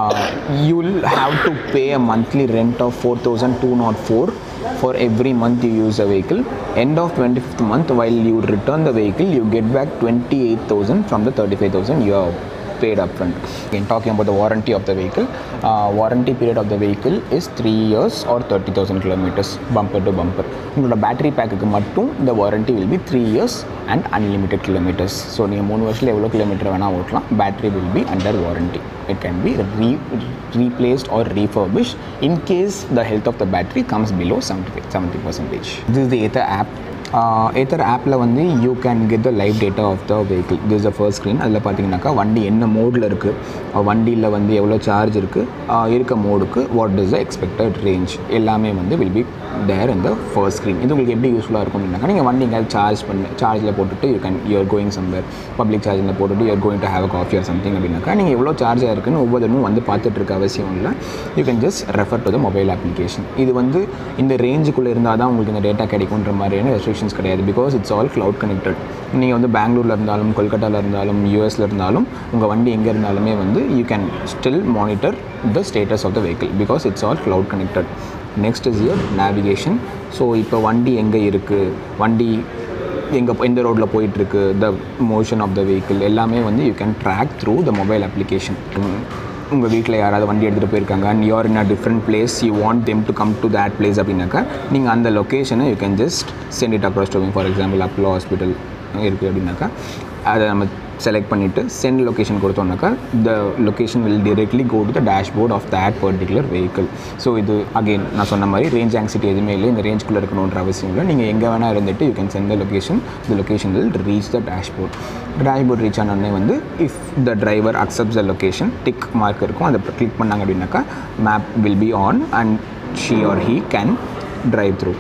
you will have to pay a monthly rent of four thousand two naught four for every month you use a vehicle end of 25th month while you return the vehicle you get back 28000 from the 35000 you have paid upfront again talking about the warranty of the vehicle uh, warranty period of the vehicle is 3 years or 30000 kilometers bumper to bumper உங்களோட battery பேக்குக்கு மட்டும் இந்த warranty will be three years and unlimited kilometres so நீங்கள் மூணு வருஷத்தில் எவ்வளோ kilometre வேணால் ஓட்டலாம் battery will be under warranty it can be re- replaced or refurbished in case the health of the battery comes below 70 70 percentage this is the ether app Ather ஆப்பில் வந்து you can get the live data of the vehicle this the first screen அதில் பார்த்தீங்கன்னாக்கா வண்டி என்ன மோடில் இருக்குது வண்டியில் வந்து எவ்வளோ சார்ஜ் இருக்குது இருக்க மோடுக்கு what is the expected range எல்லாமே வந்து வில் பி தேர் இந்த ஃபர்ஸ்ட் ஸ்க்ரீன் இது உங்களுக்கு எப்படி யூஸ்ஃபுல்லாக இருக்கும் அப்படின்னாக்கா நீங்கள் வண்டி எங்கேயாவது சார்ஜ் பண்ண சார்ஜில் போட்டுட்டு you can you're going somewhere public சார்ஜில் போட்டுட்டு you're going to have a coffee or something அப்படின்னாக்கா நீங்கள் எவ்வளோ சார்ஜ் இருக்குன்னு ஒவ்வொருத்தரும் வந்து பார்த்துட்டு இருக்க அவசியம் இல்லை you can just refer to the mobile application இது வந்து இந்த ரேஞ்சுக்குள்ளே இருந்தால் தான் உங்களுக்கு இந்த டேட்டா கிடைக்குன்ற மாதிரியான ரெஸ்ட்ரிக்ஷன்ஸ் கிடையாது because it's all cloud connected நீங்கள் வந்து பெங்களூரில் இருந்தாலும் கொல்கட்டாவில் இருந்தாலும் யூஎஸில் இருந்தாலும் உங்கள் வண்டி எங்கே இருந்தாலுமே வந்து you can still monitor the status of the vehicle because it's all cloud connected next is your navigation so இப்போ வண்டி எங்கே இருக்குது வண்டி எங்கே எந்த ரோட்டில் போயிட்டுருக்கு the motion of the vehicle எல்லாமே வந்து you can track through the mobile application உங்கள் வீட்டில் யாராவது வண்டி எடுத்துகிட்டு போயிருக்காங்க and you're in a different place you want them to come to that place அப்படின்னாக்கா நீங்கள் அந்த லொக்கேஷனை you can just send it across to for example Apollo hospital இருக்குது அப்படின்னாக்கா அதை நம்ம செலக்ட் பண்ணிவிட்டு சென்ட் லொக்கேஷன் கொடுத்தோம்னாக்கா the location will directly go to the dashboard of that particular vehicle so இது அகெயின் நான் சொன்ன மாதிரி ரேஞ்ச் ஆங்ஸிட்டி எதுவுமே இல்லை இந்த ரேஞ்சுக்குள்ளே இருக்கணுன்ற அவசியம் இல்லை நீங்கள் எங்கே வேணால் இருந்துட்டு you can send the location the location will reach the dashboard dashboard reach ஆனோடனே வந்து if the driver accepts the location tick mark இருக்கும் அதை கிளிக் பண்ணாங்க அப்படின்னாக்கா map will be on and she or he can drive through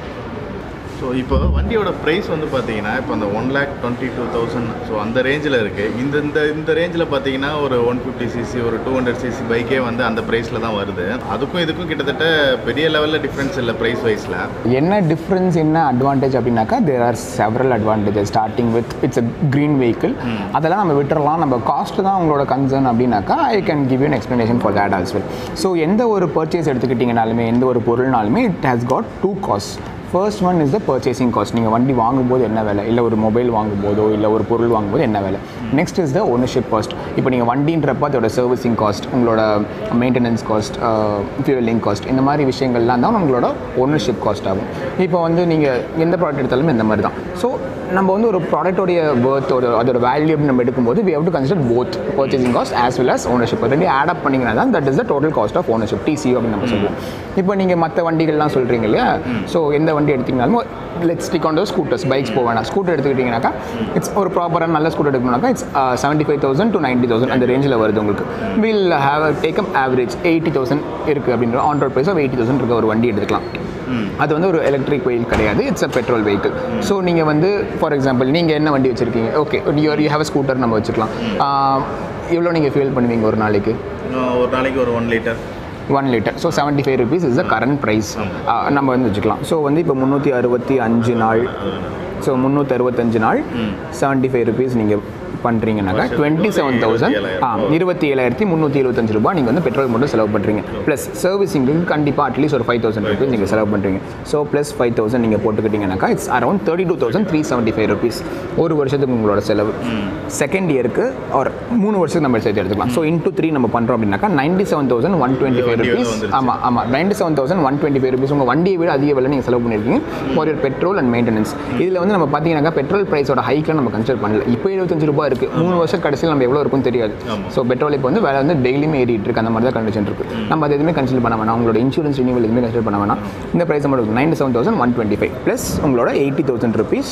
so இப்போ வண்டியோட price வந்து பார்த்தீங்கன்னா இப்போ அந்த one lakh twenty two thousand so அந்த ரேஞ்சில் இருக்குது இந்த இந்த இந்த ரேஞ்சில் பார்த்தீங்கன்னா ஒரு ஒன் ஃபிஃப்டி சிசி ஒரு டூ ஹண்ட்ரட் சிசி பைக்கே வந்து அந்த ப்ரைஸில் தான் வருது அதுக்கும் இதுக்கும் கிட்டத்தட்ட பெரிய லெவலில் டிஃப்ரென்ஸ் இல்லை ப்ரைஸ் வைஸில் என்ன டிஃப்ரென்ஸ் என்ன அட்வான்டேஜ் அப்படின்னாக்கா there are several advantages starting with it's a green vehicle அதெல்லாம் நம்ம விட்டுறலாம் நம்ம காஸ்ட் தான் உங்களோட கன்சர்ன் அப்படின்னாக்கா I can give you explanation for that as well so எந்த ஒரு பர்ச்சேஸ் எடுத்துக்கிட்டிங்கனாலுமே எந்த ஒரு பொருள்னாலுமே it has got to cost first one is the purchasing cost நீங்கள் வண்டி வாங்கும்போது என்ன வேலை இல்லை ஒரு மொபைல் வாங்கும்போதோ இல்லை ஒரு பொருள் வாங்கும்போது என்ன வேலை next is the ownership cost இப்போ நீங்கள் வண்டின்றப்ப அதோட சர்வீசிங் காஸ்ட் உங்களோட மெயின்டெனன்ஸ் காஸ்ட் ஃபியூவலிங் காஸ்ட் இந்த மாதிரி விஷயங்கள்லாம் தான் உங்களோட ஓனர்ஷிப் காஸ்ட் ஆகும் இப்போ வந்து நீங்கள் எந்த ப்ராடக்ட் எடுத்தாலுமே இந்த மாதிரி தான் ஸோ நம்ம வந்து ஒரு ப்ராடக்டோடைய ஒர்த் ஒரு அதோட வேல்யூ நம்ம எடுக்கும்போது we have to consider both purchasing cost as well as ownership ரெண்டையும் ஆட் அப் பண்ணிங்கன்னா தான் that is the total cost of ownership TCO அப்படின்னு நம்ம சொல்லுவோம் இப்போ நீங்கள் மற்ற வண்டிகள்லாம் சொல்கிறீங்க இல்லையா ஸோ எந்த வண்டி எடுத்தீங்கனாலும் let's stick on scooters bikes போக வேணாம் ஸ்கூட்டர் எடுத்துக்கிட்டிங்கனாக்கா இட்ஸ் ஒரு ப்ராப்பரான நல்ல ஸ்கூட்டர் எடுக்கணும்னாக்கா it's seventy five thousand to ninety thousand அந்த ரேஞ்சில் வருது உங்களுக்கு will have take up average eighty thousand இருக்குது அப்படின்ற on road price of eighty thousand இருக்க ஒரு வண்டி எடுத்துக்கலாம் அது வந்து ஒரு எலக்ட்ரிக் வெஹிக்கிள் கிடையாது it's a petrol vehicle so நீங்கள் வந்து ஃபார் எக்ஸாம்பிள் நீங்கள் என்ன வண்டி வச்சுருக்கீங்க okay you are you have a scooter நம்ம வச்சுக்கலாம் எவ்வளோ நீங்கள் ஃபியூல் பண்ணுவீங்க ஒரு நாளைக்கு ஒரு நாளைக்கு ஒரு one litre one litre so seventy five rupees is the current price நம்ம வந்து வச்சுக்கலாம் ஸோ வந்து இப்போ முந்நூற்றி அறுபத்தி அஞ்சு நாள் ஸோ முந்நூற்றி அறுபத்தஞ்சு நாள் செவன்ட்டி ஃபைவ் ருபீஸ் நீங்கள் பண்ணுறீங்கனாக்கா டுவெண்ட்டி செவன் தௌசண்ட் ஆ இருபத்தி ஏழாயிரத்தி முந்நூற்றி இருபத்தஞ்சு ரூபாய் நீங்கள் வந்து பெட்ரோல் மட்டும் செலவு பண்ணுறீங்க ப்ளஸ் சர்வீசிங்க்கு கண்டிப்பாக அட்லீஸ்ட் ஒரு ஃபைவ் தௌசண்ட் ருபீஸ் நீங்கள் செலவு பண்ணுறீங்க ஸோ ப்ளஸ் ஃபைவ் தௌசண்ட் நீங்கள் போட்டுக்கிட்டீங்கனாக்கா it's around thirty two thousand three seventy five rupees ஒரு வருஷத்துக்கு உங்களோட செலவு செகண்ட் இயருக்கு ஒரு மூணு வருஷத்துக்கு நம்ம சேர்த்து எடுத்துக்கலாம் ஸோ இன்டூ த்ரீ நம்ம பண்ணுறோம் அப்படின்னாக்கா ninety seven thousand one twenty five rupees ஆமாம் ஆமாம் ninety seven thousand one twenty five rupees உங்கள் வண்டியை விட அதிக விலை நீங்கள் செலவு பண்ணியிருக்கீங்க for your petrol and maintenance இதில் வந்து நம்ம பார்த்தீங்கன்னாக்கா பெட்ரோல் ப்ரைஸோட ஹைக்கில் நம்ம கன்சிடர் பண்ணல இப்போ எழுபத்தஞ்சு ரூபாய் இருக்குது மூணு வருஷம் கடைசியில் நம்ம எவ்வளோ இருக்கும்னு தெரியாது ஸோ பெட்ரோல் இப்போ வந்து வேலை வந்து டெய்லியுமே ஏறிட்டு இருக்கு அந்த மாதிரி தான் கண்டிஷன் இருக்குது நம்ம அது எதுவுமே கன்சிடர் பண்ண வேணாம் உங்களோட இன்சூரன்ஸ் ரினியூவல் எதுவுமே கன்சிடர் பண்ண வேணாம் இந்த ப்ரைஸ் மட்டும் ninety seven thousand one twenty five plus உங்களோட eighty thousand rupees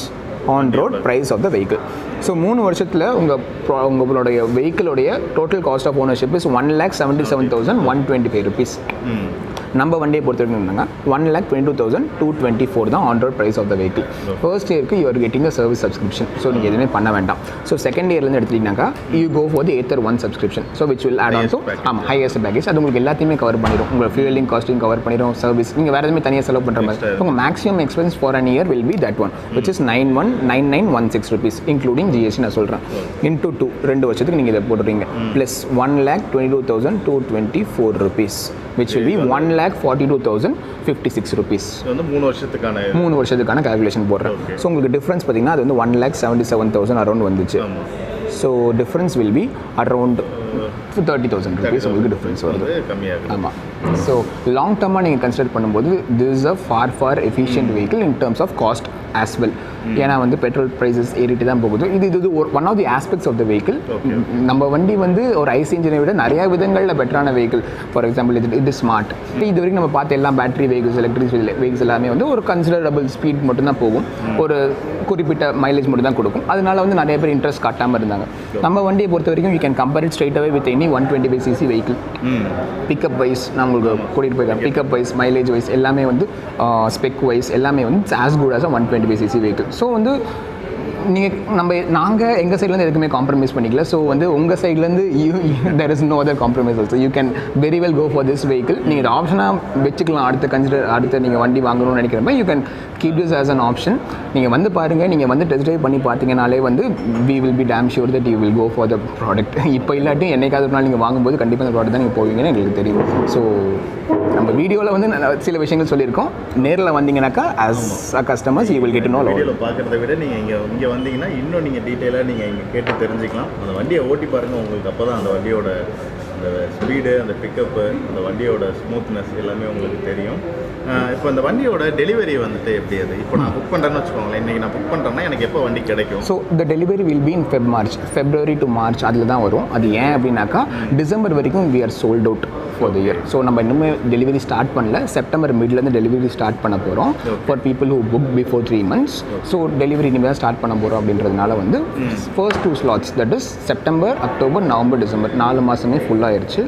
on road price of the vehicle so மூணு வருஷத்தில் உங்கள் உங்களுடைய வெஹிக்கிளுடைய total cost of ownership is one lakh seventy seven thousand one twenty five rupees hmm நம்ம வண்டியை பொறுத்த வரைக்கும் என்னன்னா one lakh twenty two thousand two twenty four தான் on road price of the vehicle first இயருக்கு you're getting a service subscription so நீங்கள் எதுவுமே பண்ண வேண்டாம் ஸோ செகண்ட் இயர்லேருந்து எடுத்துட்டீங்கன்னாக்கா you go for the Ather one subscription so which will add on to package. ஆமாம் highest package அது உங்களுக்கு எல்லாத்தையுமே கவர் பண்ணிடும் உங்கள் ஃபியூலிங் காஸ்டிங் கவர் பண்ணிடும் சர்வீஸ் நீங்கள் வேறு எதுவுமே தனியாக செலவு பண்ணுற மாதிரி Extra. உங்கள் maximum expense for an year will be that one which is nine one nine nine one six rupees including GST நான் சொல்கிறேன் இன்டூ டூ ரெண்டு வருஷத்துக்கு நீங்கள் இதை போடுறீங்க plus one lakh twenty two thousand two twenty four rupees which will be one lakh forty two thousand fifty six rupees இது வந்து மூணு வருஷத்துக்கான மூணு வருஷத்துக்கான கால்குலேஷன் போடுறேன் Okay. ஸோ உங்களுக்கு டிஃப்ரென்ஸ் பார்த்தீங்கன்னா அது வந்து one lakh seventy seven thousand around வந்துச்சு ஆமா. So difference will be around thirty thousand rupees உங்களுக்கு டிஃப்ரென்ஸ் வருது வந்து கம்மியாகுது ஆமாம் ஸோ லாங் டர்மாக நீங்கள் கன்சிடர் பண்ணும்போது this is a for for efficient vehicle in terms of cost as well ஏன்னா வந்து பெட்ரோல் ப்ரைஸஸ் ஏறிட்டு தான் போகுது இது இது one of the aspects of the vehicle Okay. நம்ம வண்டி வந்து ஒரு ஐசி இன்ஜினை விட நிறைய விதங்களில் பெட்டரான வெஹிக்கிள் ஃபார் எக்ஸாம்பிள் இது இது ஸ்மார்ட் இது வரைக்கும் நம்ம பார்த்த எல்லா பேட்டரி வெஹிக்கிள்ஸ் எலக்ட்ரிக் வெஹிக்கிள்ஸ் எல்லாமே வந்து ஒரு கன்சிடரபிள் ஸ்பீட் மட்டும்தான் போகும் ஒரு குறிப்பிட்ட மைலேஜ் மட்டும் தான் கொடுக்கும் அதனால வந்து நிறைய பேர் இன்ட்ரெஸ்ட் காட்டாமல் இருந்தாங்க நம்ம வண்டியை பொறுத்த வரைக்கும் you can compare it straight away with any one twenty five CC vehicle hmm pickup wise நான் உங்களுக்கு கூட்டிகிட்டு போயிருக்கேன் பிக்கப் வைஸ் மைலேஜ் வைஸ் எல்லாமே வந்து ஸ்பெக் வைஸ் எல்லாமே வந்து as good as one twenty five CC vehicle so வந்து நீங்கள் நம்ம நாங்கள் எங்கள் சைட்லேருந்து எதுக்குமே காம்ப்ரமைஸ் பண்ணிக்கல ஸோ வந்து உங்கள் சைட்லேருந்து you there is no other compromise also you can very well go for this vehicle நீங்கள் இது ஆப்ஷனாக வச்சுக்கலாம் அடுத்த கன்சிடர் அடுத்த நீங்கள் வண்டி வாங்கணும்னு நினைக்கிறப்ப you can keep this as an option நீங்கள் வந்து பாருங்கள் நீங்கள் வந்து டெஸ்ட் ட்ரைவ் பண்ணி பார்த்தீங்கனாலே வந்து we will be damn sure that you will go for the product இப்போ இல்லாட்டி என்னைக்காவது ஒரு நாள் நீங்கள் வாங்கும்போது கண்டிப்பாக அந்த ப்ராடக்ட் தான் நீங்கள் போவீங்கன்னு எங்களுக்கு தெரியும் ஸோ நம்ம வீடியோவில் வந்து நல்ல சில விஷயங்கள் சொல்லியிருக்கோம் நேரில் வந்தீங்கன்னாக்கா as a customers you will get no வீடியோவில் பார்க்குறத விட நீங்கள் இங்கே இங்கே வந்தீங்கன்னா இன்னும் நீங்கள் டீட்டெயிலாக நீங்கள் இங்கே கேட்டு தெரிஞ்சுக்கலாம் அந்த வண்டியை ஓட்டி பாருங்கள் உங்களுக்கு அப்போ தான் அந்த வண்டியோட அந்த ஸ்பீடு அந்த பிக்கப்பு அந்த வண்டியோட ஸ்மூத்னஸ் எல்லாமே உங்களுக்கு தெரியும் அஹ் இப்போ அந்த வண்டியோட டெலிவரி வந்துட்டு எப்படி அது இப்போ நான் புக் பண்ணுறேன்னு வச்சுக்கோங்களேன் இன்றைக்கி நான் புக் பண்ணுறேன்னா எனக்கு எப்போ வண்டி கிடைக்கும் so the delivery will be in Feb March February to March அதில் தான் வரும் அது ஏன் அப்படின்னாக்கா டிசம்பர் வரைக்கும் we are sold out for the year so நம்ம இன்னுமே டெலிவரி ஸ்டார்ட் பண்ணல செப்டம்பர் மிட்லேருந்து டெலிவரி ஸ்டார்ட் பண்ண போகிறோம் for people who book before three months so delivery இனிமேல் தான் ஸ்டார்ட் பண்ண போகிறோம் அப்படின்றதுனால வந்து first two slots that is September October November December நாலு மாதமே ஃபுல்லாகிடுச்சு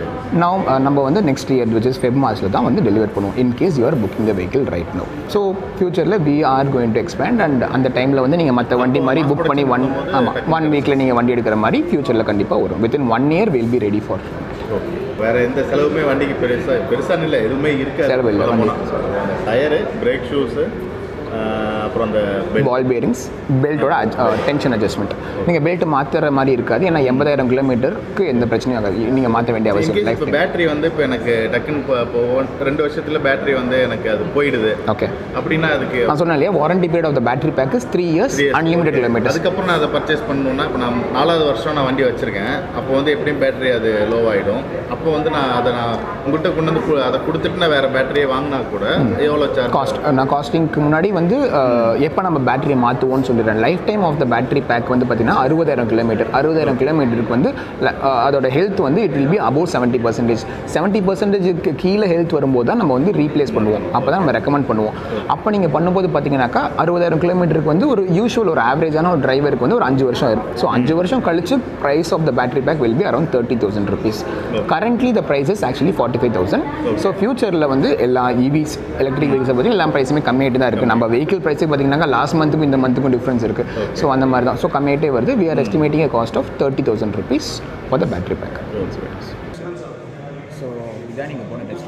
நவ் நம்ம வந்து next year which is Feb மார்ச்சில் தான் வந்து டெலிவர் பண்ணுவோம் in case you are booking the vehicle right no so ஃபியூச்சரில் we are going to expand and அந்த டைமில் வந்து நீங்கள் மற்ற வண்டி மாதிரி புக் பண்ணி ஒன் ஆமாம் ஒன் வீக்கில் நீங்கள் வண்டி எடுக்கிற மாதிரி ஃபியூச்சரில் கண்டிப்பாக வரும் within one year will be ready for okay வேற எந்த செலவுமே வண்டிக்கு பெருசா பெருசான்னு இல்லை எதுவுமே இருக்காது செலவு இல்லை, சொல்லப் போனா. அந்த டயரு பிரேக் ஷூஸு அப்புறம் அந்த belt. பால் பேரிங்ஸ் பெல்ட்டோட டென்ஷன் அட்ஜஸ்ட்மெண்ட் நீங்கள் பெல்ட் மாற்றுற மாதிரி இருக்காது ஏன்னா எண்பதாயிரம் கிலோமீட்டருக்கு எந்த பிரச்சனையும் ஆகாது நீங்கள் மாற்ற வேண்டிய In அவசியம் case லைஃப் இப்போ பேட்டரி வந்து இப்போ எனக்கு டக்குன்னு இப்போ இப்போ one- ரெண்டு வருஷத்துல பேட்டரி வந்து எனக்கு அது போயிடுது ஓகே அப்படின்னா அதுக்கு நான் சொன்னேன் இல்லையா warranty period of the battery pack is three years three years. Unlimited kilometres அதுக்கப்புறம் நான் அதை பர்ச்சேஸ் பண்ணணும்னா இப்போ நான் நாலாவது வருஷம் நான் வண்டி வச்சிருக்கேன் அப்போ வந்து எப்படியும் பேட்டரி அது லோ ஆகிடும் அப்போ வந்து நான் அதை நான் உங்கள்கிட்ட கொண்டு வந்து கு- அதை கொடுத்துட்டு நான் வேற பேட்டரியை வாங்கினா கூட எவ்வளோ சார்ஜ் காஸ்ட் நான் காஸ்டிங்க்கு முன்னாடி வந்து எப்போ நம்ம பேட்டரியை மாற்றுவோம்னு சொல்லிடுறேன் life time of the battery pack வந்து பார்த்தீங்கன்னா அறுபதாயிரம் கிலோமீட்டர் அறுபதாயிரம் கிலோமீட்டருக்கு வந்து ல- அஹ், அதோட ஹெல்த் வந்து it will be about seventy percentage seventy பர்சன்டேஜுக்கு கீழே ஹெல்த் வரும்போது தான் நம்ம வந்து ரீப்ளேஸ் பண்ணுவோம் அப்போ தான் நம்ம ரெக்கமெண்ட் பண்ணுவோம் அப்போ நீங்கள் பண்ணும்போது பார்த்தீங்கன்னாக்கா அறுபதாயிரம் கிலோமீட்டருக்கு வந்து ஒரு யூஷுவல் ஒரு ஆவரேஜான ஒரு டிரைவருக்கு வந்து ஒரு அஞ்சு வருஷம் ஆயிரும் ஸோ அஞ்சு வருஷம் கழிச்சு price of the battery pack will be around thirty thousand rupees currently the price is actually forty five thousand so ஃபியூச்சரில் வந்து எல்லா இவிஸ் எலக்ட்ரிக் வெஹிக்கிள்ஸை பற்றி எல்லா ப்ரைஸுமே கம்மியாகிட்டு தான் இருக்குது நம்ம வெஹிக்கிள் ப்ரைஸே பார்த்தீங்கன்னா லாஸ்ட் மந்த்துக்கும் இந்த மந்த்துக்கும் டிஃப்ரென்ஸ் இருக்குது ஸோ அந்த மாதிரி தான் ஸோ கம்மியாகிட்டே வருது we are estimating a cost of thirty thousand rupees for the battery pack so இதான் நீங்கள் போன டெஸ்ட்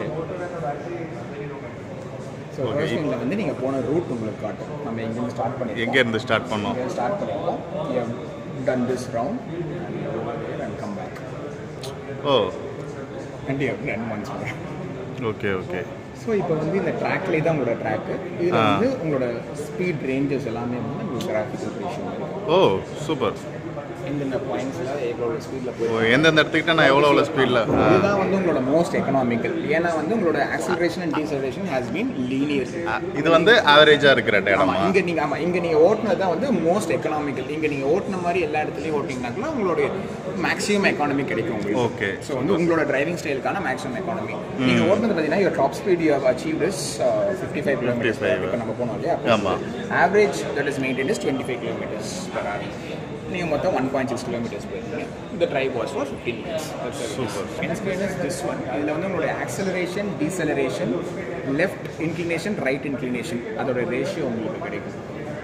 ஸோ ஃபர்ஸ்ட் வந்து நீங்கள் போன ரூட் உங்களுக்கு காட்டும் நம்ம எங்கேருந்து ஸ்டார்ட் பண்ணியிருக்கோம் எங்கே இருந்து ஸ்டார்ட் பண்ணோம் ஸ்டார்ட் பண்ணியிருக்கோம் you have done this round and come back oh and you have done once more okay okay so இப்போ வந்து இந்த ட்ராக்லேயே தான் உங்களோட ட்ராக்கு இதில் ஆ. வந்து உங்களோட ஸ்பீட் ரேஞ்சஸ் எல்லாமே வந்து உங்களுக்கு கிராஃபிக்கல் ரேஷன் ஓ சூப்பர் இந்த பாயிண்ட்ஸில் எவ்வளோ ஸ்பீடில் போய் ஓ, எந்தெந்த இடத்துக்கிட்ட நான் எவ்வளோ எவ்வளோ ஸ்பீடில் இதுதான் வந்து உங்களோட மோஸ்ட் எக்கனாமிக்கல் ஏன்னா வந்து உங்களோட acceleration and deceleration has been linear இது வந்து ஆவரேஜாக இருக்கிற ஆமா இடமா இங்க நீங்க ஆமா இங்க நீங்க ஓட்டுனது தான் வந்து மோஸ்ட் எக்கனாமிக்கல் இங்க நீங்க ஓட்டுன மாதிரி எல்லா இடத்துலயும் ஓட்டிங்கனாக்கா உங்களுடைய மேக்ஸிமம் எக்கானமி கிடைக்கும் உங்களுக்கு Okay. ஸோ வந்து உங்களோட டிரைவிங் ஸ்டைலுக்கான மேக்ஸிமம் எக்கானமி நீங்க ஓட்டுனது பார்த்தீங்கன்னா your top speed you have achieve is fifty five kilometres 55. இப்போ நம்ம போனோம் இல்லையா ஆமா. Average that is maintain is twenty five kilometres per hour நீங்கள் மொத்தம் ஒன் பாயிண்ட் சிக்ஸ் கிலோமீட்டர்ஸ் போயிருக்கீங்க இந்த drive was for fifteen minutes Super. This one இதில் வந்து உங்களுடைய acceleration deceleration left inclination right inclination அதோட ரேஷியோ உங்களுக்கு கிடைக்கும்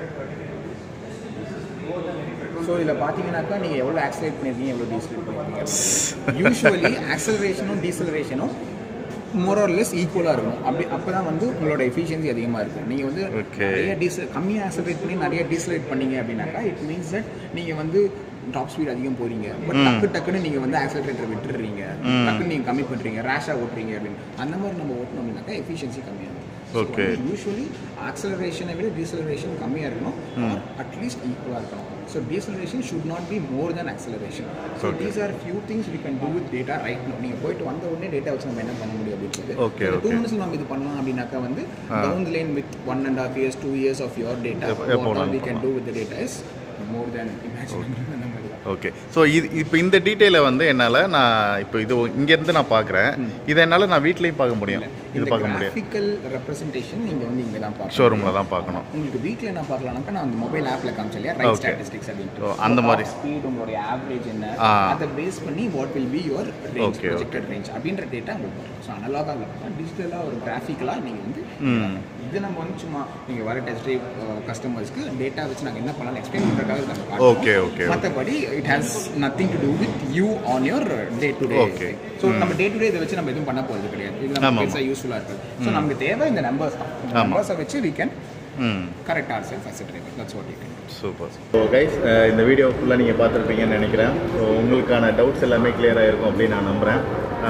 ஸோ இதில் பார்த்தீங்கன்னாக்கா நீங்கள் எவ்வளோ ஆக்சலேட் பண்ணியிருக்கீங்க எவ்வளோ டீசலேட் பண்ணியிருக்கீங்க யூஸ்வலி ஆக்சலரேஷனும் டீசலரேஷனும் மோரர்லெஸ் ஈக்குவலாக இருக்கும் அப்படி அப்போ தான் வந்து உங்களோட எஃபிஷியன்சி அதிகமாக இருக்கும் நீங்கள் வந்து Okay. நிறைய டீசல் கம்மியாக ஆக்சலரேட் பண்ணி நிறைய டீசலேட் பண்ணீங்க அப்படின்னாக்கா இட் மீன்ஸ் தட் நீங்கள் வந்து டாப் ஸ்பீட் அதிகம் போறீங்க பட் டக்கு டக்குன்னு நீங்கள் வந்து ஆக்சலரேட்டர் விட்டுறீங்க டக்குன்னு நீங்கள் கம்மி பண்ணுறீங்க ரேஷாக ஓட்டுறீங்க அப்படின்னு அந்த மாதிரி நம்ம ஓட்டணும் அப்படின்னாக்கா எஃபிஷியன்சி கம்மியாகும் Okay. யூஸ்வலி ஆக்சலரேஷனை விட டீசலரேஷன் கம்மியாக இருக்கணும் அட்லீஸ்ட் ஈக்குவலாக இருக்கணும் so deceleration should not be more than acceleration so Okay. These are few things we can do with data right no நீங்கள் போயிட்டு வந்த உடனே டேட்டா வச்சு நம்ம என்ன பண்ண முடியும் அப்படின்னு Okay, டூ okay. மினிட்ஸ் நம்ம இது பண்ணலாம் அப்படின்னாக்கா வந்து down the line with one and half years two years of your data எப்ப- எப்போ வாட் வேணாலும் we can do with data is more than imagine அந்த மாதிரி தான் ஓகே ஸோ இது இப்போ இந்த டீட்டெயிலை வந்து என்னால் நான் இப்போ இது இங்கேருந்து நான் பார்க்குறேன் இதை என்னால் நான் வீட்லேயும் பார்க்க முடியும் இது இந்த பார்க்க முடியும் கிராஃபிக்கல் ரெப்ரசன்டேஷன் நீங்கள் வந்து இங்கே தான் பார்க்கணும் ஷோரூமில் தான் பார்க்கணும் உங்களுக்கு வீட்டில் என்ன பார்க்கலாம்னாக்கா நான் அந்த மொபைல் ஆப்பில் காமிச்சேன் இல்லையா ரைட் Okay. ஸ்டாட்டிஸ்டிக்ஸ் அப்படின்ட்டு So, அந்த மாதிரி. ஸ்பீட் உங்களுடைய ஆவரேஜ் என்ன ஆ. அதை பேஸ் பண்ணி what will be your range Okay, projected range அப்படின்ற டேட்டா உங்களுக்கு வரும் ஸோ அனலாகாக இல்லாமல் டிஜிட்டலாக ஒரு கிராஃபிக்கலாக நீங்கள் வந்து ம். இது நம்ம வந்து சும்மா நீங்கள் வர டெஸ்ட் ட்ரைவ் கஸ்டமர்ஸ்க்கு டேட்டா வச்சு நாங்கள் என்ன பண்ணலாம் எக்ஸ்பிளைன் பண்ணுறதுக்காக இதை நம்ம Okay, okay, okay. மற்றபடி it has nothing to do with you on your day to day Okay. So நம்ம டே டு டே இதை வச்சு நம்ம எதுவும் பண்ண போகிறது கிடையாது இது ஆமா, நம்ம ஆமா. பெருசாக யூஸ்ஃபுல்லாக இருக்குது ஸோ நமக்கு தேவை இந்த நம்பர்ஸ் தான் ஆமா. நம்பர்ஸை வச்சு we can ம் correct ourselves as a driver. That's what you can do. Super so guys இந்த வீடியோ ஃபுல்லாக நீங்கள் பார்த்துருப்பீங்கன்னு நினைக்கிறேன் ஸோ உங்களுக்கான டவுட்ஸ் எல்லாமே clear ஆயிருக்கும் அப்படின்னு நான் நம்புகிறேன்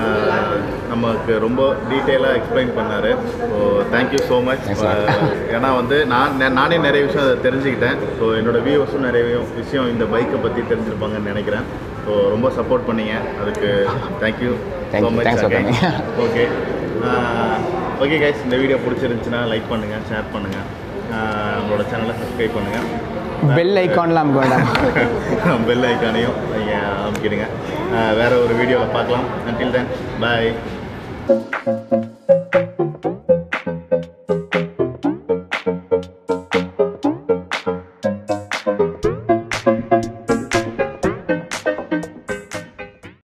நமக்கு ரொம்ப டீட்டெயிலாக எக்ஸ்பிளைன் பண்ணார் ஸோ தேங்க்யூ ஸோ மச் ஏன்னா வந்து நான் நா- நானே நிறைய விஷயம் அதை தெரிஞ்சுக்கிட்டேன் ஸோ என்னோட வியூவர்ஸும் நிறைய விஷயம் இந்த பைக்கை பற்றி தெரிஞ்சிருப்பாங்கன்னு நினைக்கிறேன் ஸோ ரொம்ப சப்போர்ட் பண்ணீங்க அதுக்கு thank you Thank so you. Much Thanks for coming. Okay okay guys இந்த வீடியோ பிடிச்சிருந்துச்சுன்னா லைக் பண்ணுங்கள் ஷேர் பண்ணுங்கள் நம்மளோட சேனலை சப்ஸ்கிரைப் பண்ணுங்கள் பெல் ஐக்கான்லாம் நமக்கு வேண்டாம் பெல் ஐக்கானையும் நீங்கள் அமைக்கிடுங்க அஹ் வேற ஒரு வீடியோவில் பார்க்கலாம் until then bye